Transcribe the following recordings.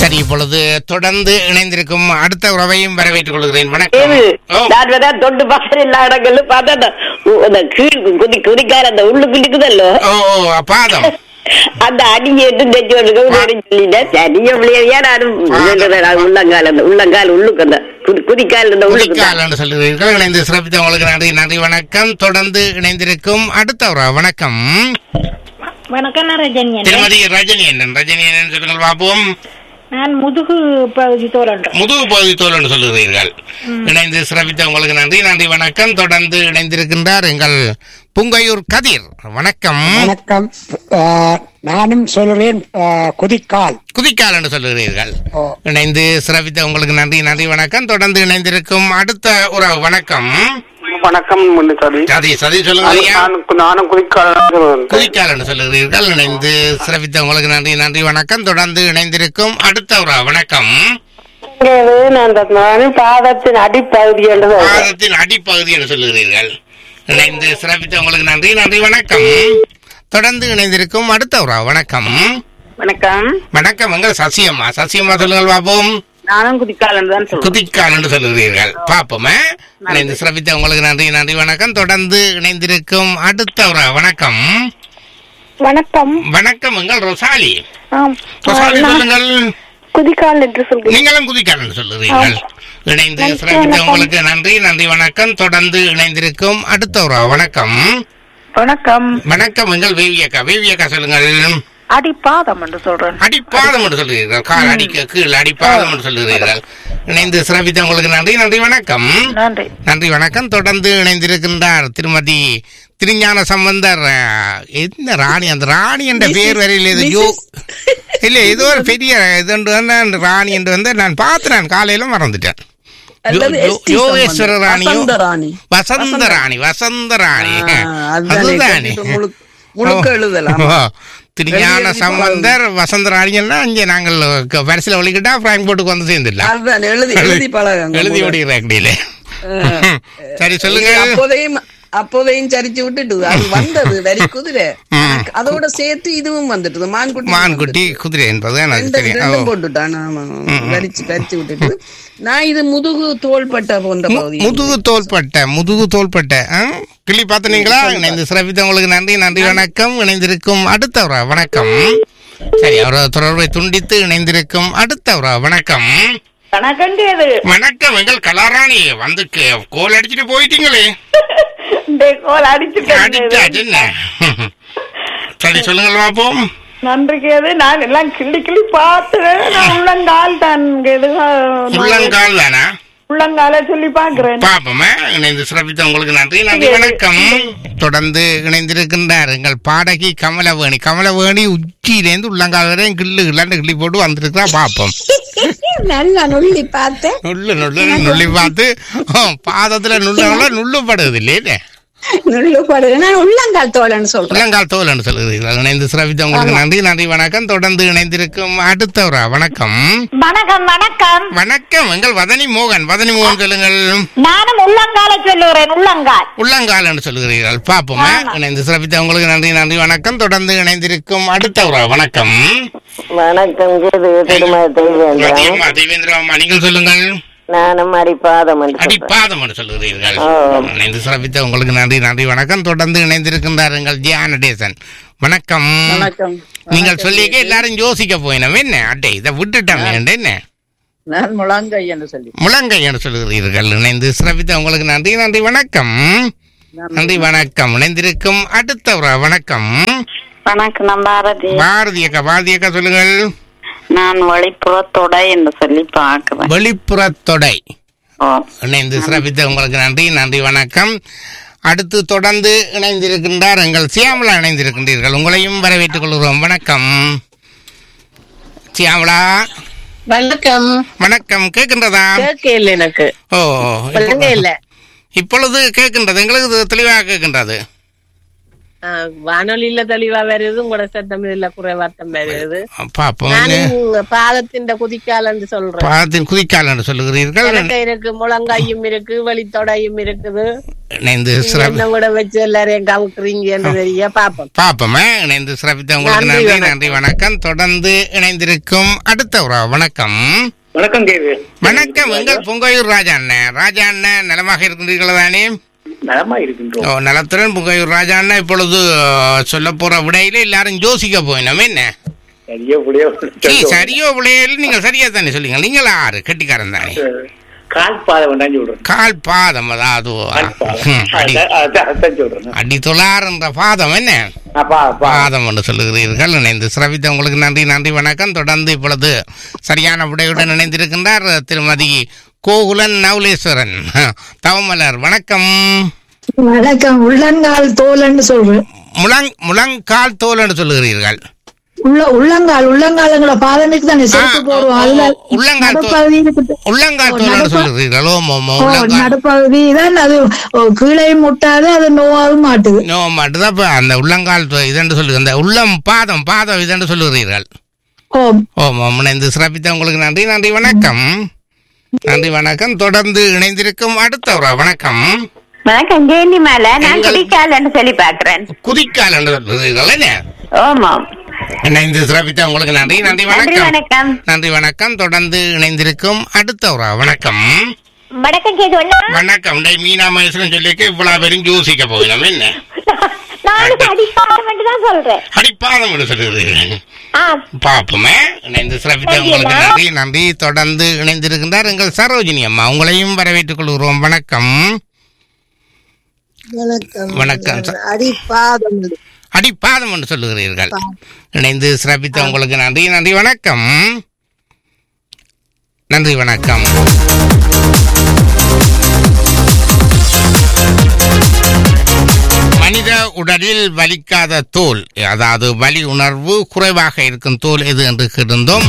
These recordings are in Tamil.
சரி இப்பொழுது தொடர்ந்து இணைந்திருக்கும் அடுத்த உறவையும் வரவேற்றுக் கொள்கிறேன் ஏது வணக்கம் ஓ, நான் வேணா தொண்டு பார்க்கற எல்லா இடங்களும் பார்த்தா அந்த உ- அந்த கீழ் குதி குதிக்கார அந்த உள்ளுக்கு இருக்குதல்லோ ஓ ஓ, பாதம் அந்த அடியை எடுத்து தைச்சு சொல்லிட்டேன் சரியா பிள்ளையா நானும் சொல்றேன், அது உள்ளங்கால் அந்த உள்ளங்கால் உள்ளுக்கு அந்த குதி- குதிக்கால் அந்த உள்ளுக்கு தான். குதிக்கால் என்று சொல்கிறீர்கள் இணைந்து சிறப்பித்த உங்களுக்கு நன்றி நன்றி வணக்கம் தொடர்ந்து இணைந்திருக்கும் அடுத்த உறவு வணக்கம் வணக்கம் நான் ரஜினி திருமதி ரஜினி என்ன ரஜினி என்னன்னு சொல்லுங்கள் பார்ப்போம் நான் முதுகு பகுதி தோழன்றேன் முதுகு பகுதி தோல் என்று சொல்லுகிறீர்கள் இணைந்து சிறப்பித்த உங்களுக்கு நன்றி நன்றி வணக்கம் தொடர்ந்து இணைந்திருக்கின்றார் எங்கள் புங்கையூர் கதிர் வணக்கம் வணக்கம் ஆஹ், நானும் சொல்றேன் ஆஹ், குதிக்கால் குதிக்கால் என்று சொல்லுகிறீர்கள் ஓ. இணைந்து சிறப்பித்த உங்களுக்கு நன்றி நன்றி வணக்கம் தொடர்ந்து இணைந்திருக்கும் அடுத்த உறவு வணக்கம் வணக்கம் முன்னிசாமி சதி சதி சொல்லுங்க ஐயா. நானும் நானும் குதிக்கால குதிக்கால் என்று சொல்லுகிறீர்கள் இணைந்து சிறப்பித்த உங்களுக்கு நன்றி நன்றி வணக்கம் தொடர்ந்து இணைந்திருக்கும் அடுத்த உறவு வணக்கம் நானும் பாதத்தின் அடிப்பகுதி என்று சொல்றேன். பாதத்தின் அடிப்பகுதி என்று சொல்லுகிறீர்கள் இணைந்து சிறப்பித்த உங்களுக்கு நன்றி நன்றி வணக்கம் தொடர்ந்து இணைந்திருக்கும் அடுத்த உறவு வணக்கம் வணக்கம் வணக்கம் எங்கள் சசியம்மா சசியம்மா சொல்லுங்கள் பாப்போம் நானும் குதிக்கால் தான் சொல்றேன் குதிக்கால் என்று சொல்லுகிறீர்கள் பாப்போமே இணைந்து சிறப்பித்த உங்களுக்கு நன்றி நன்றி வணக்கம் தொடர்ந்து இணைந்திருக்கும் அடுத்த உறவு வணக்கம் வணக்கம் வணக்கம் எங்கள் ரொசாலி ஆம் ரொசாலி நான் சொல்லுங்கள் குதிக்கால் என்று சொல்கிறேன் நீங்களும் குதிக்கால் என்று சொல்லுகிறீர்கள் இணைந்து சிறப்பித்த உங்களுக்கு நன்றி நன்றி வணக்கம் தொடர்ந்து இணைந்திருக்கும் அடுத்த உறவு வணக்கம் வணக்கம் வணக்கம் எங்கள் வேவியக்கா வேவியக்கா சொல்லுங்கள் அடிப்பாதம் என்று சொல்றேன் அடிப்பாதம் என்று சொல்லுகிறீர்கள் கால் அடிக்க கீழ் அடிப்பாதம் என்று சொல்லுகிறீர்கள் இணைந்து சிறப்பித்த உங்களுக்கு நன்றி நன்றி வணக்கம் நன்றி நன்றி வணக்கம் தொடர்ந்து இணைந்திருக்கின்றார் திருமதி திருஞான சம்பந்தர் அஹ், என்ன ராணி அந்த ராணி என்ற பெயர் வரையில் இது யோ இல்ல ஏதோ ஒரு பெரிய இது ஒன்று வந்து அந்த ராணி என்று வந்து நான் பார்த்து நான் காலையில மறந்துட்டேன் அல்லது யோ- ST யோகேஸ்வர சம்பந்தம். ராணியோ வசந்த ராணி. வசந்த ராணி வசந்த ராணி ஆ, அதுதானே. அதுதானே கேட்டுட்டு முழு- முழுக்க எழுதலாம். ஓ, திருஞான எழுதி சம்பந்தர் வசந்த ராணியெல்லாம் இங்கே நாங்கள் க- வரிசையில் ஒழிக்கிட்டா பிராங்க்போர்ட்டுக்கு வந்து சேர்ந்துடலாம் அதுதான் எழுதி எழுதி பழகுங்க எழுதி முதல்ல. ஓடிடுற அக்கடியில சரி இது சொல்லுங்க அப்போதையும் அப்போதையும் சரிச்சு விட்டுட்டு அது வந்தது வரி குதிரை ஆனா, அதோட சேர்த்து இதுவும் வந்துட்டு மான்குட்டி மான்குட்டி குதிரை என்பது எனக்கு ரெண்டும் தெரியும் ரெண்டும் ஓ. போட்டுட்டான் ஆமா வரிச்சு வரிச்சு விட்டுட்டு நான் இது முதுகு தோள்பட்ட போன்ற மு- பகுதி முதுகு தோள்பட்ட முதுகு தோள்பட்ட ஆ? கிளி பார்த்தனீங்களா இணைந்து சிறப்பித்த உங்களுக்கு நன்றி நன்றி வணக்கம் இணைந்திருக்கும் அடுத்தவரா வணக்கம் சரி அவர தொடர்பை துண்டித்து இணைந்திருக்கும் அடுத்தவரா வணக்கம் வணக்கம் கேது வணக்கம் எங்கள் கலாராணி வந்து கே- கோல் அடிச்சுட்டு போயிட்டீங்களே இந்த கோல் அடிச்சுட்டேன் அடிச்சாச்சு என்ன சரி சொல்லுங்கள் பாப்போம் நன்றி கேது நான் எல்லாம் கிள்ளி கிள்ளி பார்த்து நான் உள்ளங்கால் தான் கேது உள்ளங்கால் தானா உள்ளங்கால சொல்லி பாக்குறேன் பாப்போமே இணைந்து சிறப்பித்த உங்களுக்கு நன்றி நன்றி வணக்கம் தொடர்ந்து இணைந்திருக்கின்றார் எங்கள் பாடகி கமலவேணி கமலவேணி உச்சியிலேருந்து உள்ளங்கால் வரையும் கிள்ளு கிள்ளாண்டு கிள்ளி போட்டு வந்திருக்கிறா பாப்போம் நல்லா நுள்ளி பார்த்தேன் நுள்ளு நுள்ளு நுள்ளி பார்த்து ஆ, பாதத்துல நுள்ள நுள்ளு படுது இல்லையே நுள்ளு படுது நான் உள்ளங்கால் தோழன்னு சொல்றேன் உள்ளங்கால் தோல் சொல்லுகிறீர்கள் இணைந்து சிறப்பித்த உங்களுக்கு நன்றி நன்றி வணக்கம் தொடர்ந்து இணைந்திருக்கும் அடுத்தவரா வணக்கம் வணக்கம் வணக்கம் வணக்கம் எங்கள் வதனி மோகன் வதனி மோகன் சொல்லுங்கள் நானும் உள்ளங்கால சொல்லுகிறேன் உள்ளங்கால் உள்ளங்கால் என்று சொல்லுகிறீர்கள் பாப்போமே இணைந்து சிறப்பித்த உங்களுக்கு நன்றி நன்றி வணக்கம் தொடர்ந்து இணைந்திருக்கும் அடுத்தவரா வணக்கம் வணக்கம் கேது திருமதி தெய்வேந்திரம் மதியம்மா தேவேந்திர அம்மா நீங்கள் சொல்லுங்கள் நானும் அடிப்பாதம் என்று சொல்றேன் அடிப்பாதம் என்று சொல்லுகிறீர்கள் ஆ. இணைந்து சிறப்பித்த உங்களுக்கு நன்றி நன்றி வணக்கம் தொடர்ந்து இணைந்திருக்கின்றார் எங்கள் ஜியான டேசன் வணக்கம் வணக்கம் நீங்கள் சொல்லிக்க எல்லாரும் யோசிக்க போயினோம் என்ன அட்டை இதை விட்டுட்டாங்க என்ன நான் முழங்கை என்று சொல்லி முழங்கை என்று சொல்லுகிறீர்கள் இணைந்து சிறப்பித்த உங்களுக்கு நன்றி நன்றி வணக்கம் நன்றி வணக்கம் இணைந்திருக்கும் அடுத்தவரா வணக்கம் வணக்கம் நான் பாரதி பாரதி அக்கா பாரதி அக்கா சொல்லுங்கள் நான் வழிப்புற தொடை என்று சொல்லி பார்க்கிறேன் வெளிப்புறத்தொடை ஓ இணைந்து சிறப்பித்த உங்களுக்கு நன்றி நன்றி வணக்கம் அடுத்து தொடர்ந்து இணைந்திருக்கின்றார் எங்கள் சியாமலா இணைந்திருக்கின்றீர்கள் உங்களையும் வரவேற்றுக் கொள்கிறோம் வணக்கம் சியாமலா வணக்கம் வணக்கம் கேட்கின்றதா கேட்கல எனக்கு ஓ சொல்லுங்க இல்ல இப்பொழுது கேட்கின்றது எங்களுக்கு இது தெளிவாக கேட்கின்றது ஆ, வானொலியில தெளிவா வருது உங்களோட சத்தம் இதுல குறைவாட்டம் வருது பாப்போம் நானும் பாதத்தின் குதிக்காலன்னு சொல்றேன் பாதத்தின் குதிக்கால் என்று சொல்லுகிறீர்கள் எனக்கு இருக்கு முழங்கையும் இருக்கு வழித்தொடையும் இருக்குது இணைந்து நீங்க சிறப்பு என்ன கூட வச்சு எல்லாரையும் கவுக்குறீங்கன்னு தெரிய பாப்போம் பாப்போமே இணைந்து சிறப்பித்த உங்களுக்கு நன்றி, நன்றி வணக்கம். நன்றி வணக்கம் தொடர்ந்து இணைந்திருக்கும் அடுத்த ஒரு வணக்கம் வணக்கம் கேது வணக்கம் எங்கள் பொங்கையூர் ராஜா அண்ணன் ராஜா அண்ணன் நலமாக இருக்கின்றீர்கள் தானே நலமா இருக்கின்றோம் ஓ நலத்துடன் பொங்கையூர் ராஜா அண்ணன் இப்பொழுது சொல்ல போற விடையில எல்லாரும் யோசிக்க போயினோம் என்ன சரியோ புளியோ சீ, சரியோ விடையில நீங்க சரியா தானே சொல்லுங்க நீங்கள் ஆறு கெட்டிக்காரன் தானே கால் பாதை வேண்டாம் சொல்றேன் கால் பாதம் அதாவது கால் பாதை ம், அடி அதான் அதான் அதான் சொல்றேன் அடி தொழார் என்ற பாதம் என்ன அப்பா அப்பா பாதம் என்று சொல்லுகிறீர்கள் இணைந்து சிறப்பித்த உங்களுக்கு நன்றி நன்றி வணக்கம் தொடர்ந்து இப்பொழுது சரியான விடையுடன் இணைந்திருக்கின்றார் திருமதி கோகுலன் நவுலேஸ்வரன் தவமலர் வணக்கம் வணக்கம் உள்ளங்கால் தோல்னு சொல்றேன் முழங் முழங்கால் தோல் என்று சொல்லுகிறீர்கள் உள்ள உள்ளங்கால் உள்ளங்காலங்கள பாதமிக்கு தானே செருப்பு ஆ, போடுவோம் ஓ, அதுல ஓ, உள்ளங்கால் தோல். நடுப்பகுதி இருக்குது. உள்ளங்கால் ஓ, தோல் என்று நடுப்ப- சொல்லுகிறீர்கள் ஓ மோ, மோ, ஓ, உள்ளங்கால் நடுப்பகுதி தான் அது ஓ, கீழே முட்டாது அது நோவாகவும் மாட்டுது நோ மட்டும்தான் இப்ப அந்த உள்ளங்கால் தோல் இதென்று சொல்லு அந்த உள்ளம் பாதம் பாதம் இதென்று சொல்லுகிறீர்கள் ஓ ஓம் ஓம் இணைந்து சிறப்பித்த உங்களுக்கு நன்றி நன்றி வணக்கம் நன்றி வணக்கம் தொடர்ந்து இணைந்திருக்கும் அடுத்த ஒரு வணக்கம் வணக்கம் ஜெயந்தி மேல நான் எங்கள்- குடிக்காலன்னு சொல்லி பாக்குறேன் குதிக்கால் என்று சொல்லுகிறீர்கள் என்ன ஆமாம் இணைந்து சிறப்பித்த உங்களுக்கு நன்றி நன்றி நன்றி வணக்கம் வணக்கம் நன்றி வணக்கம் தொடர்ந்து இணைந்திருக்கும் அடுத்த ஒரு வணக்கம் வணக்கம் கேது அண்ணா வணக்கம் டேய் மீனா மகேஸ்வரன் சொல்லிக்க இவ்வளவு பேரும் யோசிக்க போகணும் என்ன நானும் அடிப்பாடம் தான் சொல்றேன் அடிப்பாதம் என்று சொல்லுகிறீர்கள் ஆ பாப்போமே இணைந்து சிறப்பித்த நன்றி உங்களுக்கு அண்ணா. நன்றி நன்றி தொடர்ந்து இணைந்திருக்கின்றார் எங்கள் சரோஜினி அம்மா உங்களையும் வரவேற்றுக் கொள்கிறோம் வணக்கம் வணக்கம் ச- அடிப்பாதம் அடிப்பாதம் என்று சொல்லுகிறீர்கள் இணைந்து சிறப்பித்த உங்களுக்கு நன்றி நன்றி வணக்கம் நன்றி வணக்கம் மனித உடலில் வலிக்காத தோல் அதாவது வலி உணர்வு குறைவாக இருக்கும் தோல் எது என்று கிடந்தோம்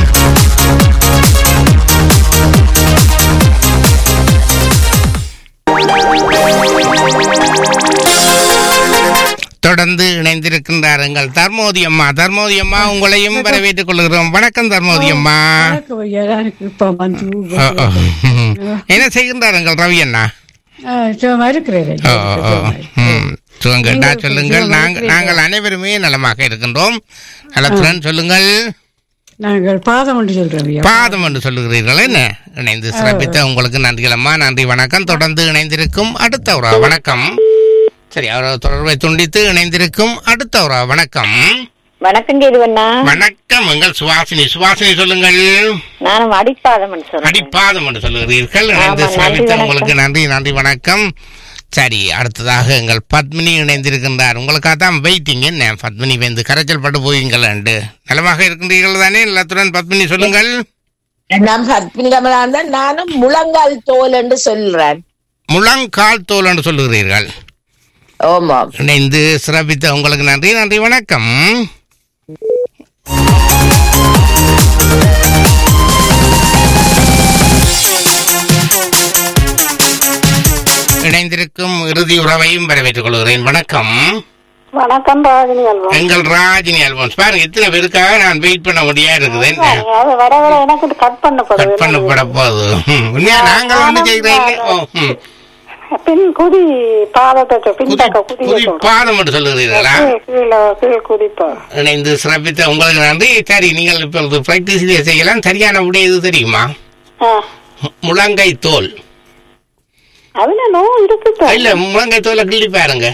தொடர்ந்து இணைந்திருக்கின்றார் எங்கள் தர்மோதி அம்மா தர்மோதி அம்மா உங்களையும் வரவேற்றுக் கொள்கிறோம் வணக்கம் தர்மோதி அம்மா இப்ப வந்து ஓ, ஓ. என்ன செய்கின்றார் எங்கள் ரவி அண்ணா சும்மா இருக்கிறேன் ஓ, ஓ, ஓ. ம். சுகங்கட்டா சொல்லுங்கள் நாங்கள் நாங்கள் அனைவருமே நலமாக இருக்கின்றோம் நலத்துடன் சொல்லுங்கள் நாங்கள் பாதம் என்று சொல்றோம் பாதம் என்று சொல்லுகிறீர்கள் என்ன இணைந்து சிறப்பித்த உங்களுக்கு நன்றிகள் அம்மா நன்றி வணக்கம் தொடர்ந்து இணைந்திருக்கும் அடுத்த ஒரு வணக்கம் சரி அவர் தொடர்பை துண்டித்து இணைந்திருக்கும் அடுத்த ஒரு வணக்கம் வணக்கம் கேது அண்ணா வணக்கம் எங்கள் சுவாசினி சுவாசினி சொல்லுங்கள் நானும் அடிப்பாதம் சொல்றேன் அடிப்பாதம் என்று சொல்லுகிறீர்கள் இணைந்து ஆமா, சிறப்பித்த நன்றி, உங்களுக்கு நன்றி நன்றி வணக்கம் சரி அடுத்ததாக எங்கள் பத்மினி இணைந்திருக்கின்றார் உங்களுக்காக தான் வெயிட்டிங் என்ன பத்மினி வந்து கரைச்சல் பட்டு போவீங்கள் என்று நலமாக இருக்கின்றீர்கள் தானே எல்லாத்துடன் பத்மினி சொல்லுங்கள் நான் பத்மிகமலான் தான் நானும் முழங்கால் தோல் என்று சொல்றேன் முழங்கால் தோல் என்று சொல்லுகிறீர்கள் ஆமாம் இணைந்து சிறப்பித்த உங்களுக்கு நன்றி நன்றி வணக்கம் இணைந்திருக்கும் இறுதி உறவையும் வரவேற்றுக் கொள்கிறேன் வணக்கம் வணக்கம் ராஜினி அல்வா எங்கள் ராஜினி அல்போன்ஸ் பாருங்க இத்தனை பேருக்காக நான் வெயிட் பண்ண முடியா இருக்குது என்ன அது வர வர எனக்கு கட் பண்ணப்படுது கட் பண்ணப்பட போகுது ம், உண்மையா நாங்கள் வந்து கேட்கிறேன் ஓ, ம். பின் குதி பாதத்தை புதி பின்பக்க குதிய புதி பாதம் என்று சொல்லுகிறீர்களா கீழே கீழ் குதிப்பா இணைந்து சிறப்பித்த உங்களுக்கு நன்றி சரி நீங்கள் இப்பொழுது பிராக்டிஸ்லேயே செய்யலாம் சரியான விடை எது தெரியுமா ஆ. மு- முழங்கை தோல் அதுல நோ இருக்குது இல்ல முழங்கை தோலை கிள்ளி பாருங்க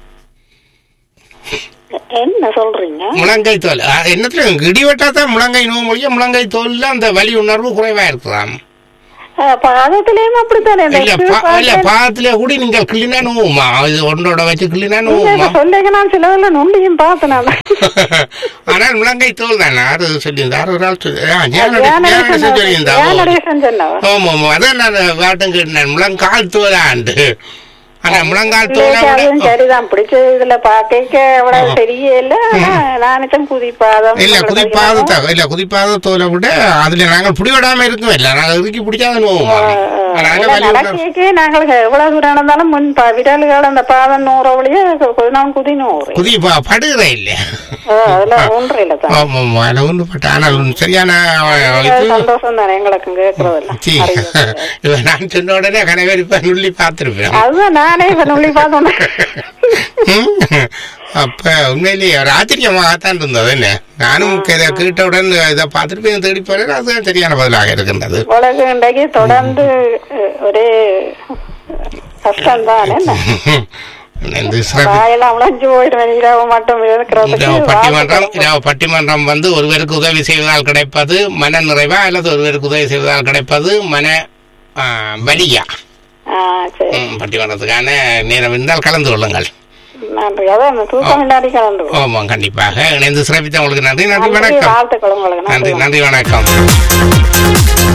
என்ன சொல்றீங்க முழங்கை தோல் அ, என்னத்துல இடிவட்டா தான் முழங்கை நோவு மொழிய முழங்கை தோல்ல அந்த வலி உணர்வு குறைவா இருக்கலாம் ஆ, பாதத்திலயும் அப்படித்தானே இந்த இல்ல கீழ் பா- இல்ல பாதத்துல- பாதத்திலே கூட நீங்கள் கிள்ளினா நோவுமா இது ஒன்றோட வச்சு கிள்ளினா நீங்க நோவுமா இப்ப சொல்லுங்க நான் சிலதுல நுண்டியும் பார்த்தேன் நான். ஆனால் முழங்கை தோல் தானே யாரு சொல்லியிருந்தா ஒரு ஆள் சொல்லி ஆ, ஏன் ஜெயலலிதா ஜெயலலிதா நடேசன் சொல்லியிருந்தா ஏன் ஓ. நடேசன் சொன்னவ? ஆமா ஆமா அதான் நான் வாட்டம் கேட்டேன் முழங்கால் தோலாண்டு ஆனா முழங்கால் தோலை பிள்ளைக்கு அதுவும் விட சரிதான் பிடிச்ச இதுல பாக்க அவ்வளவு தெரியல நானும் குதிப்பாதம் இல்ல குதிப்பாத த- இல்ல குதிப்பாத தோலை விட அதுல நாங்கள் பிடிவிடாம இருக்கோம் இல்ல நாங்கள் இறுக்கி பிடிக்காத நோவுமா அதனால வலி உணர்வு நடக்கைக்கே நாங்கள் எவ்வளவு தூரம் நடந்தாலும் முன் ப- விரல்கள் அந்த பாதம் நூற வழியே நான் குதி நூறு குதி ப- படுகிற இல்லையா அதுல ஒன்றில் தான் ஆமா ஆமா அதில் ஒன்று பட்ட ஆனால் ஒன்று சரியான அது இது சந்தோஷம் தானே எங்களுக்கு கேட்கறதெல்லாம் சீ. இவன் நான் சொன்ன உடனே கணவர் இப்ப நுள்ளி பார்த்திருப்பேன் அதுதான் நானே இப்ப நுள்ளி பார்த்தோம் ம். அப்ப உண்மையிலேயே ஒரு ஆச்சரியமாகத்தான் இருந்தது என்ன நானும் இதை கேட்டவுடன் இதை பார்த்துட்டு போய் தேடி போறேன் அதுதான் சரியான பதிலாக இருக்கின்றது உலக இன்றைக்கு தொடர்ந்து அஹ், ஒரே கஷ்டம் தான் என்ன இந்த சிறப்பு வாயெல்லாம் உழைஞ்சு போயிடுவேன் இரவு மட்டும் இருக்கிறதுக்கு இரவு பட்டிமன்றம் வாழ்த்துக்கள். இரவு பட்டிமன்றம் வந்து ஒருவருக்கு உதவி செய்வதால் கிடைப்பது மன நிறைவா அல்லது ஒருவருக்கு உதவி செய்வதால் கிடைப்பது மன ஆ, வலியா ஆ, சரி ம், பட்டிமன்றத்துக்கான நேரம் இருந்தால் கலந்து கொள்ளுங்கள் நன்றி அதான் அந்த தூக்கம் இல்லாடி கலந்து கொள்ளும். ஆமாம் கண்டிப்பாக இணைந்து சிறப்பித்த உங்களுக்கு நன்றி நன்றி நன்றி, வணக்கம் வாழ்த்துக்கள் உங்களுக்கு நன்றி நன்றி நன்றி வணக்கம்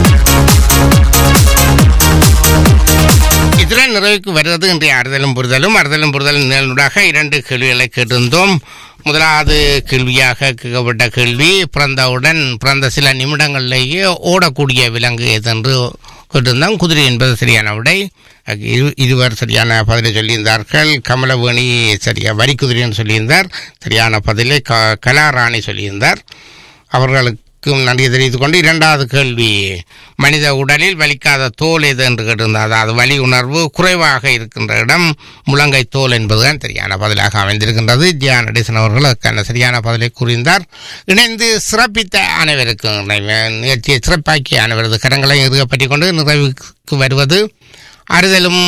இத்துடன் நிறைவுக்கு வருவது இன்றைய அறுதலும் புரிதலும் அறுதலும் புரிதலும் நிகழ்வுடாக இரண்டு கேள்விகளை கேட்டிருந்தோம் முதலாவது கேள்வியாக கேட்கப்பட்ட கேள்வி பிறந்தவுடன் பிறந்த சில நிமிடங்களிலேயே ஓடக்கூடிய விலங்கு எதென்று கேட்டிருந்தோம் குதிரை என்பது சரியான விடை அங்கு இரு இருவர் சரியான பதிலை சொல்லியிருந்தார்கள் கமலவேணி சரியா வரிக்குதிரைன்னு சொல்லியிருந்தார் சரியான பதிலை க கலாராணி சொல்லியிருந்தார் அவர்களுக்கும் நன்றி தெரிவித்துக் கொண்டு இரண்டாவது கேள்வி மனித உடலில் வலிக்காத தோல் எது என்று கேட்டிருந்தார் அதாவது வலி உணர்வு குறைவாக இருக்கின்ற இடம் முழங்கை தோல் என்பதுதான் சரியான பதிலாக அமைந்திருக்கின்றது ஜியா நடேசன் அவர்கள் அதுக்கான சரியான பதிலை கூறியிருந்தார் இணைந்து சிறப்பித்த அனைவருக்கும் நி- நிகழ்ச்சியை சிறப்பாக்கிய அனைவரது கரங்களை இறுகப்பற்றிக் கொண்டு நிறைவுக்கு வருவது அறுதலும்